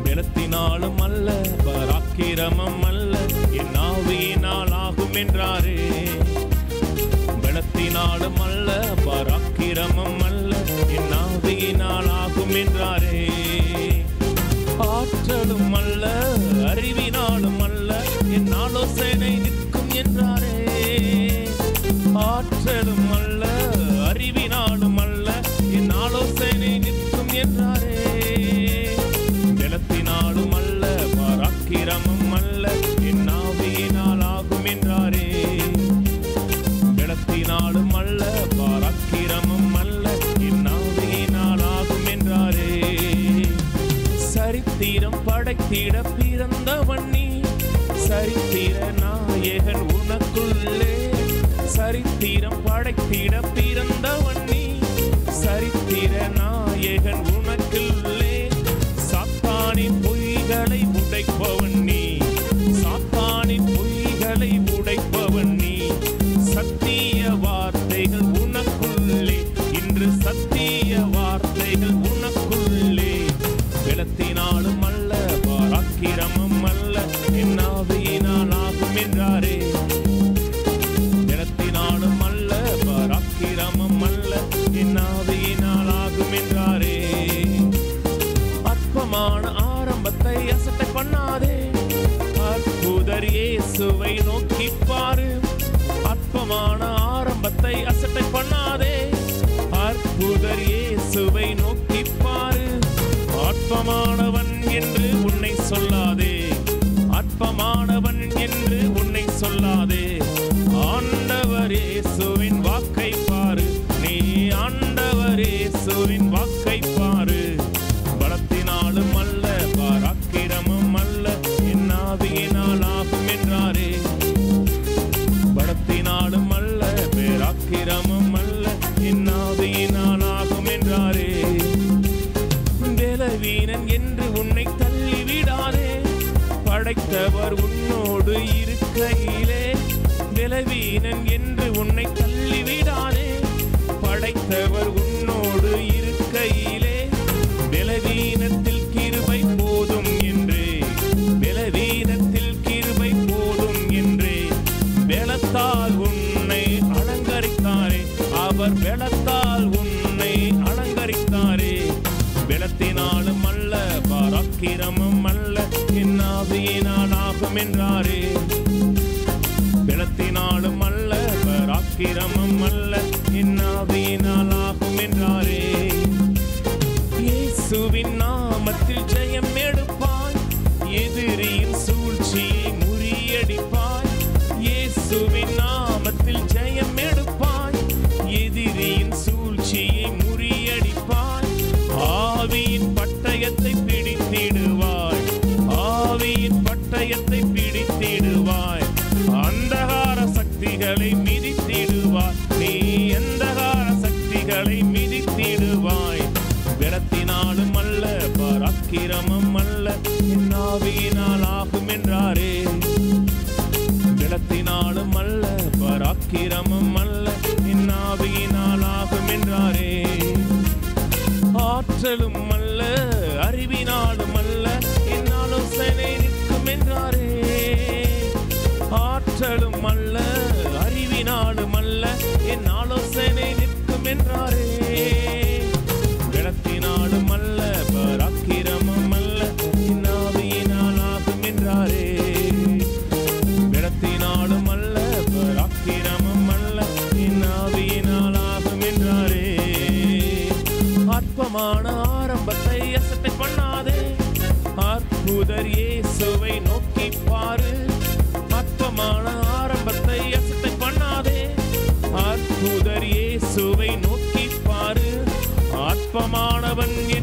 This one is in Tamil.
பலத்தினாலும் அல்ல பராக்கிரமம் அல்ல என் ஆவியினால் ஆகும் என்றாரே பலத்தினாலும் அல்ல பராக்கிரமம் அல்ல என் ஆவியினால் ஆகும் என்றாரே ஆற்றலும் அல்ல அறிவினாலும் அல்ல என் ஆலோசனை நிற்கும் என்றாரே ஆற்றலும் அல்ல அறிவினாலும் அல்ல என் ஆலோசனை நிற்கும் என்றாரே பலத்தினாலும் அல்ல பராக்கிரமம் அல்ல என் ஆவியினால் ஆகும் என்றாரே பலத்தினாலும் அல்ல பராக்கிரமம் அல்ல என் ஆவியினால் ஆகும் என்றாரே சரித்திரம் படைத்திட பிறந்தவன் நீ சரித்திர நாயகன் உனக்குள்ளே சரித்திரம் படைத்திட பிறந்தவன் நீ சரித்திர நாயகன் உனக்குள்ளே சாத்தானின் பொய்களை உடைப்பவன் நீ சாத்தானின் பொய்களை உடைப்பவன் நீ சத்திய வார்த்தைகள் உனக்குள்ளே இன்று சத்திய வார்த்தைகள் உனக்குள்ளே பலத்தினாலும் அல்ல பராக்கிரமம் அல்ல என் ஆவியினால் ஆகும் என்றாரே பலத்தினாலும் அல்ல பராக்கிரமம் அல்ல என் ஆவியினால் ஆகும் என்றாரே அற்பமான ஆரம்பத்தை அசட்டை பண்ணாதே அற்புதர் இயேசுவை நோக்கி பாரு அற்பமான ஆரம்பத்தை அசட்டை பண்ணாதே அற்புதர் இயேசுவை நோக்கி பாரு அற்பமானவன் என்று உன்னை சொல்லாதே அற்பமானவன் என்று உன்னை சொல்லாதே ஆண்டவர் இயேசுவின் வாக்கை பாரு நீ ஆண்டவர் இயேசுவின் வாக்கை பாரு பலத்தினாலும் அல்ல பராக்கிரமம் அல்ல என் ஆவியினால் ஆகும் என்றாரே பலத்தினாலும் அல்ல பேராக்கிரமம் அல்ல என் ஆவியினால் ஆகும் என்றாரே பலவீனன் என்று உன்னை தள்ளிவிடாதே படைத்தவர் உன்னோடு இருக்கையிலே பலவீனன் என்று உன்னை தள்ளிவிடாதே படைத்தவர் உன்னோடு இருக்கையிலே பலவீனத்தில் கிருபை போதும் என்றே பலவீனத்தில் கிருபை போதும் என்றே பலத்தால் உன்னை அலங்கரித்தாரே அவர் பலத்தால் உன்னை அலங்கரித்தாரே பலத்தினாலும் அல்ல பராக்கிரமம் அல்ல என் ஆவியினால் ஆகும் என்றாரே பலத்தினாலும் அல்ல பராக்கிரமம் அல்ல என் ஆவியினால் ஆகும் என்றாரே இயேசுவின் நாமத்தில் ஜெயம் எடுப்பாய் எதிரியின் சூழ்ச்சியை முறியடிப்பாய் இயேசுவின் நாமத்தில் ஜெயம் எடுப்பாய் எதிரியின் சூழ்ச்சியை முறியடிப்பாய் ஆவியின் பட்டயத்தை பிடித்திடுவாய் ஆவியின் பட்டயத்தை பிடித்திடுவாய் அந்தகார சக்திகளை மிதித்திடுவாய் நீ அந்தகார சக்திகளை மிதித்திடுவாய் பலத்தினாலும் அல்ல பராக்கிரமம் அல்ல என் ஆவியினால் ஆகும் என்றாரே பலத்தினாலும் அல்ல பராக்கிரமம் அல்ல என் ஆவியினால் ஆகும் என்றாரே ஆற்றலும் அல்ல அறிவினாலும் அல்ல என் ஆலோசனை நிற்கும் என்றாரே ஆற்றலும் அல்ல அறிவினாலும் அல்ல என் ஆலோசனை நிற்கும் என்றாரே பலத்தினாலும் அல்ல பராக்கிரமம் அல்ல என் ஆவியினால் ஆகும் என்றாரே பலத்தினாலும் அல்ல பராக்கிரமம் அல்ல என் ஆவியினால் ஆகும் என்றாரே அற்பமான ஆரம்பத்தை அசட்டை பண்ணாதே அற்புதர் இயேசுவை நோக்கி பாரு அற்பமான ஆரம்பத்தை அசட்டை பண்ணாதே அற்புதர் இயேசுவை நோக்கி பாரு அற்பமானவன்